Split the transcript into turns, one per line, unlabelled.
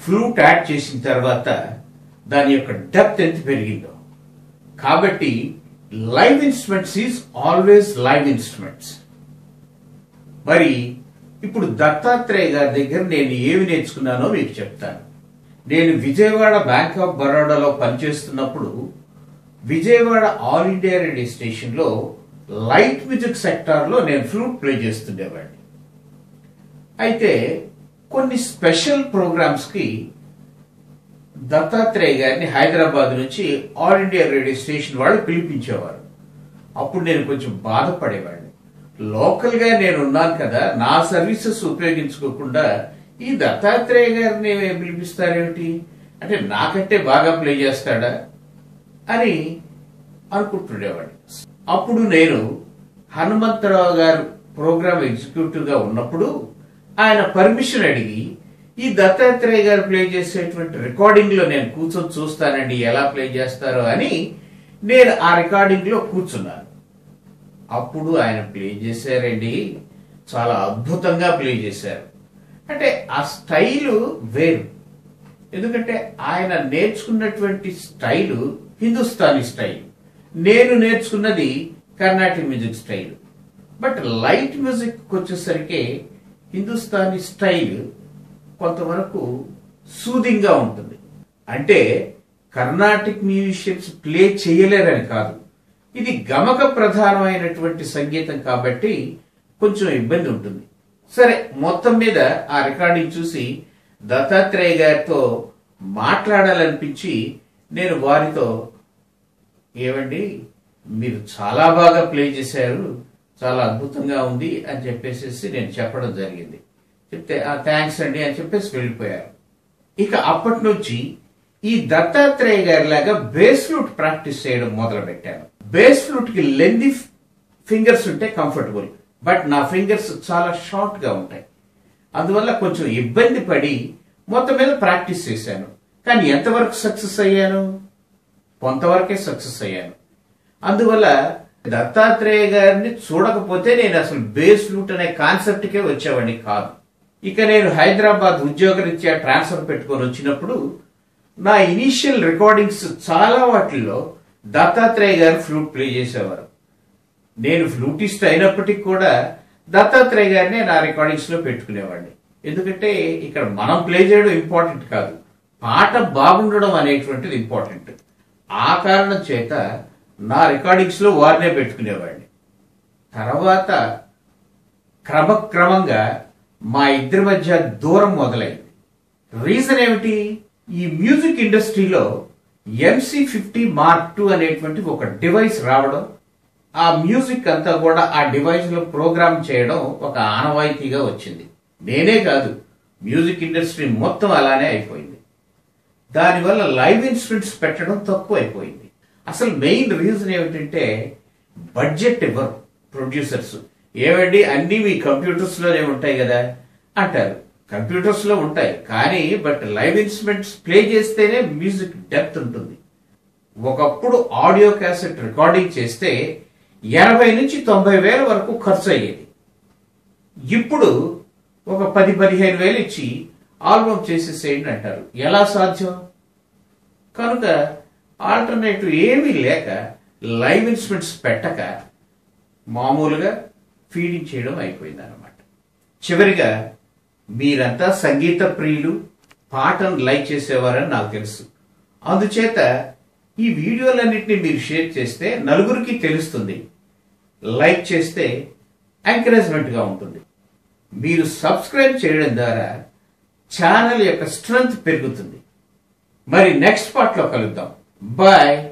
flute add చేసిన తర్వాత దాని యొక్క డెప్త్ ఎంత పెరిగిందో కాబట్టి live instruments is always live instruments మరి ఇప్పుడు దత్తాత్రేయ గారి దగ్గర నేను ఏమి నేర్చుకున్నానో మీకు చెప్తాను నేను విజయవాడ బ్యాంక్ ఆఫ్ బరోడాలో పనిచేస్తున్నప్పుడు విజయవాడ ఆల్ ఇండియా రేడియో స్టేషన్లో లైట్ మ్యూజిక్ సెక్టార్లో నేను ఫ్లూట్ ప్లే చేస్తుండేవాడిని అయితే కొన్ని స్పెషల్ ప్రోగ్రామ్స్కి దత్తాత్రేయ గారిని హైదరాబాద్ నుంచి ఆల్ ఇండియా రేడియో స్టేషన్ వాళ్ళు పిలిపించేవారు అప్పుడు నేను కొంచెం బాధపడేవాడిని లోకల్ గా నేను ఉన్నాను కదా నా సర్వీసెస్ ఉపయోగించుకోకుండా ఈ దత్తాత్రేయ గారిని పిలిపిస్తారేమిటి అంటే నాకంటే బాగా ప్లే చేస్తాడా అని అనుకుంటుండేవాడిని అప్పుడు నేను హనుమంతరావు గారు ప్రోగ్రామ్ ఎగ్జిక్యూటివ్ గా ఉన్నప్పుడు ఆయన పర్మిషన్ అడిగి ఈ దత్తాత్రేయ గారు ప్లే చేసేటువంటి రికార్డింగ్ లో నేను కూర్చొని చూస్తానండి ఎలా ప్లే చేస్తారో అని నేను ఆ రికార్డింగ్ లో కూర్చున్నాను అప్పుడు ఆయన ప్లే చేశారండి చాలా అద్భుతంగా ప్లే చేశారు అంటే ఆ స్టైలు వేరు ఎందుకంటే ఆయన నేర్చుకున్నటువంటి స్టైలు హిందుస్థానీ స్టైల్ నేను నేర్చుకున్నది Carnatic music style but light music వచ్చేసరికి హిందుస్థానీ స్టైల్ కొంతవరకు సూదింగ్ గా ఉంటుంది అంటే కర్ణాటిక్ మ్యూజిషియన్స్ ప్లే చేయలేరని కాదు ఇది గమక ప్రధానమైనటువంటి సంగీతం కాబట్టి కొంచెం ఇబ్బంది ఉంటుంది సరే మొత్తం మీద ఆ రికార్డింగ్ చూసి దత్తాత్రేయ గారితో మాట్లాడాలనిపించి నేను వారితో ఏమండి మీరు చాలా బాగా ప్లే చేశారు చాలా అద్భుతంగా ఉంది అని చెప్పేసి నేను చెప్పడం జరిగింది చెప్తే థ్యాంక్స్ అండి అని చెప్పేసి వెళ్ళిపోయారు ఇక అప్పటి నుంచి ఈ దత్తాత్రేయ గారి లాగా బేస్ ఫ్లూట్ ప్రాక్టీస్ చేయడం మొదలు పెట్టాను బేస్ ఫ్లూట్ కి లెంది ఫింగర్స్ ఉంటే కంఫర్టబుల్ బట్ నా ఫింగర్స్ చాలా షార్ట్ గా ఉంటాయి అందువల్ల కొంచెం ఇబ్బంది పడి మొత్తం మీద ప్రాక్టీస్ చేశాను కానీ ఎంతవరకు సక్సెస్ అయ్యాను కొంతవరకే సక్సెస్ అయ్యాను అందువల్ల దత్తాత్రేయ గారిని చూడకపోతే నేను అసలు బేస్ ఫ్లూట్ అనే కాన్సెప్ట్కే వచ్చేవాడిని కాదు ఇక నేను హైదరాబాద్ ఉద్యోగరీత్యా ట్రాన్స్ఫర్ పెట్టుకొని వచ్చినప్పుడు నా ఇనీషియల్ రికార్డింగ్స్ చాలా వాటిల్లో దత్తాత్రేయ గారు ఫ్లూట్ ప్లే చేసేవారు నేను ఫ్లూటిస్ట్ అయినప్పటికీ కూడా దత్తాత్రేయ గారిని నా రికార్డింగ్స్ లో పెట్టుకునేవాడిని ఎందుకంటే ఇక్కడ మనం ప్లే చేయడం ఇంపార్టెంట్ కాదు పాట బాగుండడం అనేటువంటిది ఇంపార్టెంట్ ఆ కారణం చేత నా రికార్డింగ్స్ లో వారినే పెట్టుకునేవాడిని తర్వాత క్రమక్రమంగా మా ఇద్దరి మధ్య దూరం మొదలైంది రీజన్ ఏమిటి ఈ మ్యూజిక్ ఇండస్ట్రీలో ఎంసీ ఫిఫ్టీ మార్క్ టూ అనేటువంటి ఒక డివైస్ రావడం ఆ మ్యూజిక్ అంతా కూడా ఆ డివైస్ లో ప్రోగ్రామ్ చేయడం ఒక ఆనవాయితీగా వచ్చింది నేనే కాదు మ్యూజిక్ ఇండస్ట్రీ మొత్తం అలానే అయిపోయింది దానివల్ల లైవ్ ఇన్స్ట్రుమెంట్స్ పెట్టడం తక్కువ అయిపోయింది అసలు మెయిన్ రీజన్ ఏమిటంటే బడ్జెట్ ఇవ్వరు ప్రొడ్యూసర్స్ ఏమండి అన్ని మీ కంప్యూటర్స్ లోనే ఉంటాయి కదా అంటారు కంప్యూటర్స్ లో ఉంటాయి కానీ బట్ లైవ్ ఇన్స్ట్రుమెంట్స్ ప్లే చేస్తేనే మ్యూజిక్ డెప్త్ ఉంటుంది ఒకప్పుడు ఆడియో క్యాసెట్ రికార్డింగ్ చేస్తే ఎనభై నుంచి తొంభై వేల వరకు ఖర్చు అయ్యేది ఇప్పుడు ఒక పది పదిహేను వేలు ఇచ్చి ఆల్బమ్ చేసేసేయండి అంటారు ఎలా సాధ్యం కనుక ఆల్టర్నేటివ్ ఏమీ లేక లైవ్ ఇన్స్ట్రుమెంట్స్ పెట్టక మామూలుగా ఫీడింగ్ చేయడం అయిపోయింది అనమాట చివరిగా మీరంతా సంగీత ప్రియులు పాటను లైక్ చేసేవారని నాకు తెలుసు అందుచేత ఈ వీడియోలన్నింటినీ మీరు షేర్ చేస్తే నలుగురికి తెలుస్తుంది లైక్ చేస్తే ఎంకరేజ్మెంట్గా ఉంటుంది మీరు సబ్స్క్రైబ్ చేయడం ద్వారా ఛానల్ యొక్క స్ట్రెంగ్త్ పెరుగుతుంది మరి నెక్స్ట్ పార్ట్లో కలుద్దాం బాయ్